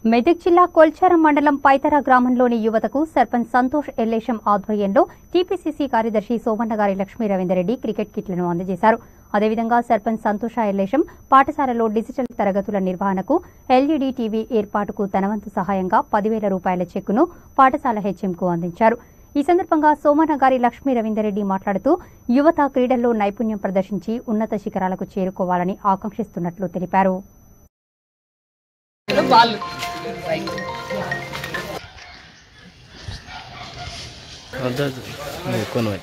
మెదక్ జిల్లా కొల్చారం మండలం పైతర గ్రామంలోని యువతకు సర్పంచ్ సంతోష్ ఎల్లేశం ఆధ్వర్యంలో టీపీసీసీ కార్యదర్శి సోమన్న గారి లక్ష్మీ రవీందర్రెడ్డి క్రికెట్ కిట్లను అందజేశారు అదేవిధంగా సర్పంచ్ సంతోష ఎల్లేశం పాఠశాలలో డిజిటల్ తరగతుల నిర్వహణకు ఎల్ఈడీ టీవీ ఏర్పాటుకు తన వంతు సహాయంగా పదివేల రూపాయల చెక్కును పాఠశాల హెచ్ఎంకు అందించారు ఈ సందర్భంగా సోమన్న గారి లక్ష్మీ రవీందర్రెడ్డి మాట్లాడుతూ యువత క్రీడల్లో నైపుణ్యం ప్రదర్శించి ఉన్నత శిఖరాలకు చేరుకోవాలని ఆకాంక్షిస్తున్నట్లు తెలిపారు వాళ్ళు వద్దదు నువ్వు కొనువై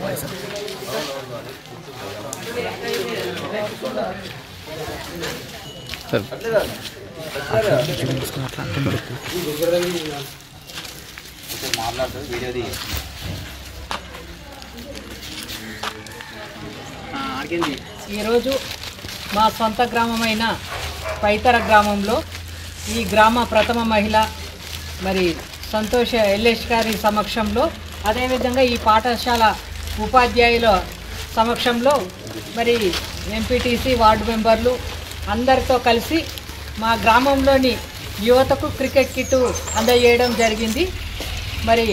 సరే ఈరోజు మా సొంత గ్రామమైన పైతర గ్రామంలో ఈ గ్రామ ప్రథమ మహిళ మరి సంతోష ఎల్లేష్ గారి సమక్షంలో అదేవిధంగా ఈ పాఠశాల ఉపాధ్యాయుల సమక్షంలో మరి ఎంపీటీసీ వార్డు మెంబర్లు అందరితో కలిసి మా గ్రామంలోని యువతకు క్రికెట్ కిట్ అందజేయడం జరిగింది మరి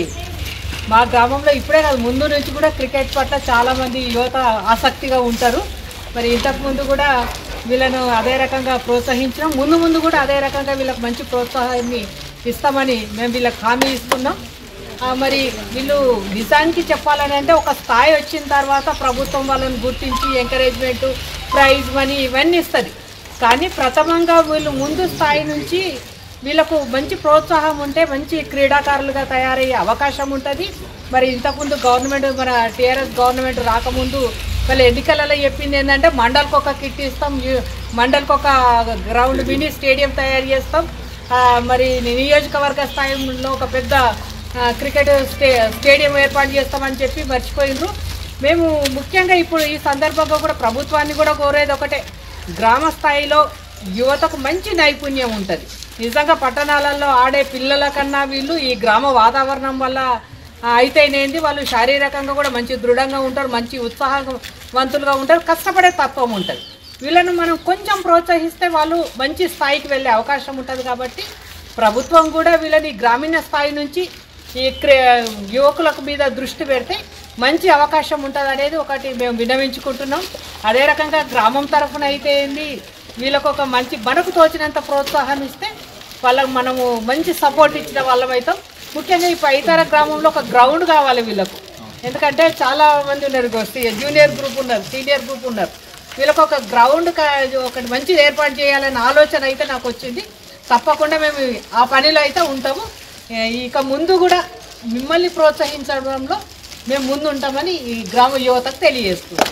మా గ్రామంలో ఇప్పుడే కాదు ముందు నుంచి కూడా క్రికెట్ పట్ల చాలామంది యువత ఆసక్తిగా ఉంటారు మరి ఇంతకుముందు కూడా వీళ్ళను అదే రకంగా ప్రోత్సహించడం ముందు ముందు కూడా అదే రకంగా వీళ్ళకి మంచి ప్రోత్సాహాన్ని ఇస్తామని మేము వీళ్ళకి హామీ ఇస్తున్నాం ఆ, మరి వీళ్ళు నిజానికి చెప్పాలని అంటే ఒక స్థాయి వచ్చిన తర్వాత ప్రభుత్వం వాళ్ళని గుర్తించి ఎంకరేజ్మెంట్ ప్రైజ్ మనీ ఇవన్నీ ఇస్తుంది కానీ ప్రథమంగా వీళ్ళు ముందు స్థాయి నుంచి వీళ్ళకు మంచి ప్రోత్సాహం ఉంటే మంచి క్రీడాకారులుగా తయారయ్యే అవకాశం ఉంటుంది మరి ఇంతకుముందు గవర్నమెంట్ మన టీఆర్ఎస్ గవర్నమెంట్ రాకముందు వాళ్ళ ఎన్నికలలో చెప్పింది ఏంటంటే మండల్కి ఒక కిట్ ఇస్తాం యు- మండల్కి ఒక గ్రౌండ్ మినీ స్టేడియం తయారు చేస్తాం ఆ, మరి నియోజకవర్గ స్థాయిలో ఒక పెద్ద ఆ, క్రికెట్ స్టే స్టేడియం ఏర్పాటు చేస్తామని చెప్పి మర్చిపోయినరు మేము ముఖ్యంగా ఇప్పుడు ఈ సందర్భంగా కూడా ప్రభుత్వాన్ని కూడా కోరేది ఒకటే గ్రామ స్థాయిలో యువతకు మంచి నైపుణ్యం ఉంటుంది నిజంగా పట్టణాలలో ఆడే పిల్లల కన్నా వీళ్ళు ఈ గ్రామ వాతావరణం వల్ల ఆ, అయితేనేంది వాళ్ళు శారీరకంగా కూడా మంచి దృఢంగా ఉంటారు మంచి ఉత్సాహవంతులుగా ఉంటారు కష్టపడే తత్వం ఉంటుంది వీళ్ళను మనం కొంచెం ప్రోత్సహిస్తే వాళ్ళు మంచి స్థాయికి వెళ్ళే అవకాశం ఉంటుంది కాబట్టి ప్రభుత్వం కూడా వీళ్ళని గ్రామీణ స్థాయి నుంచి ఈ క్రే యువకులకు మీద దృష్టి పెడితే మంచి అవకాశం ఉంటుంది అనేది ఒకటి మేము విన్నవించుకుంటున్నాం అదే రకంగా గ్రామం తరఫున అయితే ఏంది వీళ్ళకు ఒక మంచి మనకు తోచినంత ప్రోత్సాహం ఇస్తే వాళ్ళకు మనము మంచి సపోర్ట్ ఇచ్చిన వాళ్ళం అవుతాం ముఖ్యంగా ఈ పైతర గ్రామంలో ఒక గ్రౌండ్ కావాలి వీళ్ళకు ఎందుకంటే చాలా మంది ఉన్నారు జూనియర్ గ్రూప్ ఉన్నారు సీనియర్ గ్రూప్ ఉన్నారు వీళ్ళకి ఒక గ్రౌండ్ ఒకటి మంచిది ఏర్పాటు చేయాలనే ఆలోచన అయితే నాకు వచ్చింది తప్పకుండా మేము ఆ పనిలో అయితే ఉంటాము ఏ, ఇక ముందు కూడా మిమ్మల్ని ప్రోత్సహించడంలో మేము ముందు ఉంటామని ఈ గ్రామ యువతకు తెలియజేస్తున్నాం